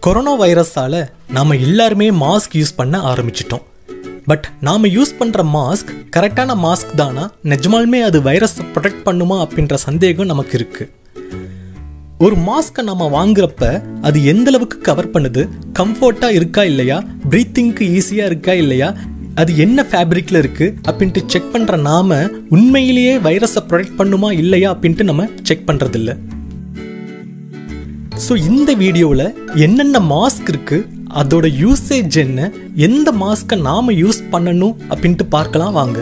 corona வைரஸால் நாம் எல்லாருமே மாஸ்க் யூஸ் பண்ண ஆரம்பிச்சிட்டோம் பட் நாம் யூஸ் பண்ணுற மாஸ்க் கரெக்டான மாஸ்க் தானா நிஜமாலுமே அது வைரஸை ப்ரொடெக்ட் பண்ணுமா அப்படின்ற சந்தேகம் நமக்கு இருக்குது ஒரு மாஸ்க்கை நம்ம வாங்குறப்ப அது எந்த அளவுக்கு கவர் பண்ணுது கம்ஃபர்ட்டாக இருக்கா இல்லையா ப்ரீத்திங்க்கு ஈஸியாக இருக்கா இல்லையா அது என்ன ஃபேப்ரிக்கில் இருக்குது அப்படின்ட்டு செக் பண்ணுற நாம உண்மையிலேயே வைரஸை ப்ரொடெக்ட் பண்ணுமா இல்லையா அப்படின்ட்டு நம்ம செக் பண்ணுறதில்ல ஸோ இந்த வீடியோவில் என்னென்ன மாஸ்க் இருக்கு அதோட யூசேஜ் என்ன எந்த மாஸ்க்கை நாம யூஸ் பண்ணணும் அப்படின்ட்டு பார்க்கலாம் வாங்க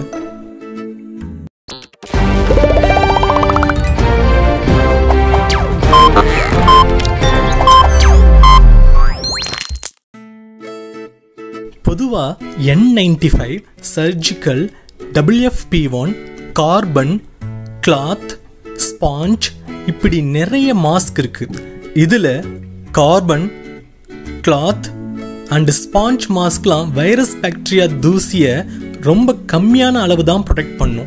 பொதுவாக N ninety five surgical WFP one carbon cloth sponge இப்படி நிறைய மாஸ்க் இருக்கு இதில் கார்பன் கிளாத் அண்ட் ஸ்பாஞ்ச் மாஸ்க்லாம் வைரஸ் பாக்டீரியா தூசியை ரொம்ப கம்மியான அளவு தான் ப்ரொடெக்ட் பண்ணும்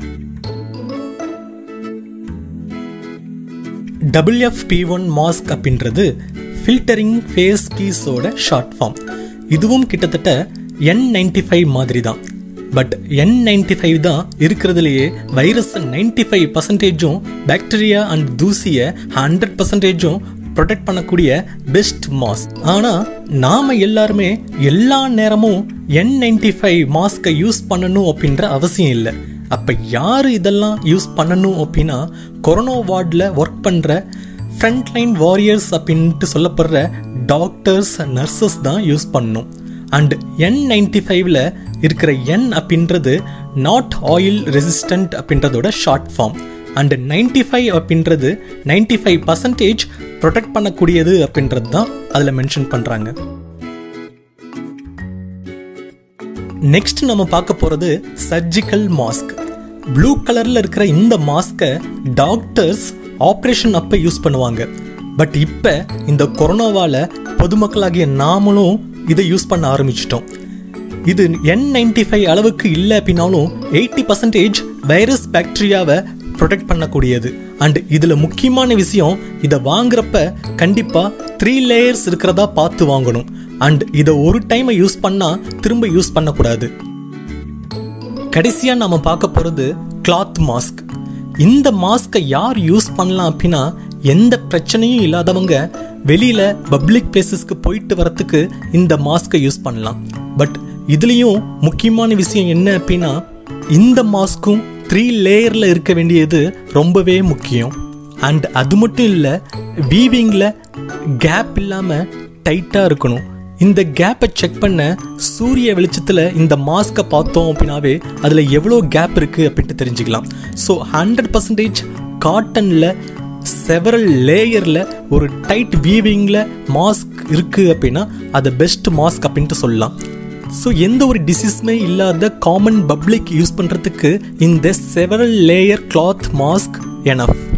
டபிள்யூஎஃப்பி ஒன் மாஸ்க் அப்படின்றது ஃபில்டரிங் ஃபேஸ் பீஸோட ஷார்ட் ஃபார்ம் இதுவும் கிட்டத்தட்ட என் நைன்டி ஃபைவ் மாதிரி தான் பட் என் நைன்டி ஃபைவ் தான் இருக்கிறதுலையே வைரஸ் நைன்டி ஃபைவ் பர்சன்டேஜும் பாக்டீரியா அண்ட் தூசியை ஹண்ட்ரட் பர்சன்டேஜும் ப்ரொடெக்ட் பண்ணக்கூடிய பெஸ்ட் மாஸ்க் ஆனால் நாம் எல்லாருமே எல்லா நேரமும் என் நைன்டி ஃபைவ் மாஸ்க்கை யூஸ் பண்ணணும் அப்படின்ற அவசியம் இல்லை அப்போ யார் இதெல்லாம் யூஸ் பண்ணணும் அப்படின்னா கொரோனா வார்டில் ஒர்க் பண்ணுற ஃப்ரண்ட்லைன் வாரியர்ஸ் அப்படின்ட்டு சொல்லப்படுற டாக்டர்ஸ் நர்சஸ் தான் யூஸ் பண்ணணும் அண்ட் என் நைன்டி ஃபைவ்ல இருக்கிற என் அப்படின்றது நாட் ஆயில் ரெசிஸ்டன்ட் அப்படின்றதோட short form and ninety five அப்படின்றது நைன்டி ஃபைவ் பர்சன்டேஜ் ப்ரொடெக்ட் பண்ணக்கூடியது அப்படின்றது தான் அதில் மென்ஷன் பண்ணுறாங்க நெக்ஸ்ட் நம்ம பார்க்க போகிறது சர்ஜிக்கல் மாஸ்க் ப்ளூ கலரில் இருக்கிற இந்த மாஸ்க்கை டாக்டர்ஸ் ஆப்ரேஷன் அப்போ யூஸ் பண்ணுவாங்க பட் இப்போ இந்த கொரோனாவால் பொதுமக்களாகிய நாமளும் இதை யூஸ் பண்ண ஆரம்பிச்சிட்டோம் இது என் நைன்டி ஃபைவ் அளவுக்கு இல்லை அப்படின்னாலும் எயிட்டி பர்சன்டேஜ் வைரஸ் பாக்டீரியாவை ப்ரொடெக்ட் பண்ணக்கூடியது அண்ட் இதில் முக்கியமான விஷயம் இதை வாங்குறப்ப கண்டிப்பாக த்ரீ லேயர்ஸ் இருக்கிறதா பார்த்து வாங்கணும் அண்ட் இதை ஒரு டைமை யூஸ் பண்ணால் திரும்ப யூஸ் பண்ணக்கூடாது கடைசியாக நம்ம பார்க்க போகிறது கிளாத் மாஸ்க் இந்த மாஸ்க்கை யார் யூஸ் பண்ணலாம் அப்படின்னா எந்த பிரச்சனையும் இல்லாதவங்க வெளியில் பப்ளிக் பிளேசஸ்க்கு போயிட்டு வரத்துக்கு இந்த மாஸ்க்கை யூஸ் பண்ணலாம் பட் இதுலேயும் முக்கியமான விஷயம் என்ன அப்படின்னா இந்த மாஸ்க்கும் த்ரீ லேயரில் இருக்க வேண்டியது ரொம்பவே முக்கியம் அண்ட் அது மட்டும் இல்லை வீவிங்கில் கேப் இல்லாமல் டைட்டாக இருக்கணும் இந்த கேப்பை செக் பண்ண சூரிய வெளிச்சத்தில் இந்த மாஸ்க்கை பார்த்தோம் அப்படின்னாவே அதில் எவ்வளோ கேப் இருக்குது அப்படின்ட்டு தெரிஞ்சுக்கலாம் ஸோ ஹண்ட்ரட் பர்சன்டேஜ் காட்டனில் செவரல் லேயரில் ஒரு டைட் வீவிங்கில் மாஸ்க் இருக்குது அப்படின்னா அது பெஸ்ட் மாஸ்க் அப்படின்ட்டு சொல்லலாம் ஸோ எந்த ஒரு டிசீஸுமே இல்லாத காமன் பப்ளிக் யூஸ் பண்ணுறதுக்கு இந்த several layer cloth mask enough